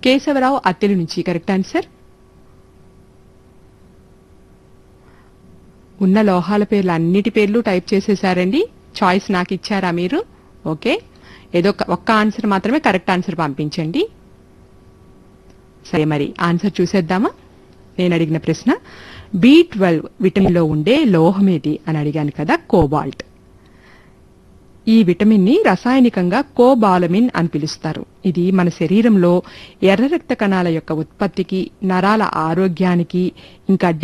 కేశవరావు అత్తెలి నుంచి correct answer ఉన్న లోహాల పేర్లు అన్నిటి పేర్లు టైప్ చేసేసారండి చాయిస్ నాకు ఇచ్చారా మీరు ఓకే ఏదో ఒక- ఒక్క ఆన్సర్ మాత్రమే కరెక్ట్ ఆన్సర్ పంపించండి సరే మరి ఆన్సర్ చూసేద్దామా నేను అడిగిన ప్రశ్న బి ట్వెల్వ్ విటమిన్ లో ఉండే లోహం ఏది అని అడిగాను కదా కోబాల్ట్ ఈ విటమిన్ ని రసాయనికంగా కోబాలమిన్ అని పిలుస్తారు ఇది మన శరీరంలో ఎర్ర రక్త కణాల యొక్క ఉత్పత్తికి నరాల ఆరోగ్యానికి ఇంకా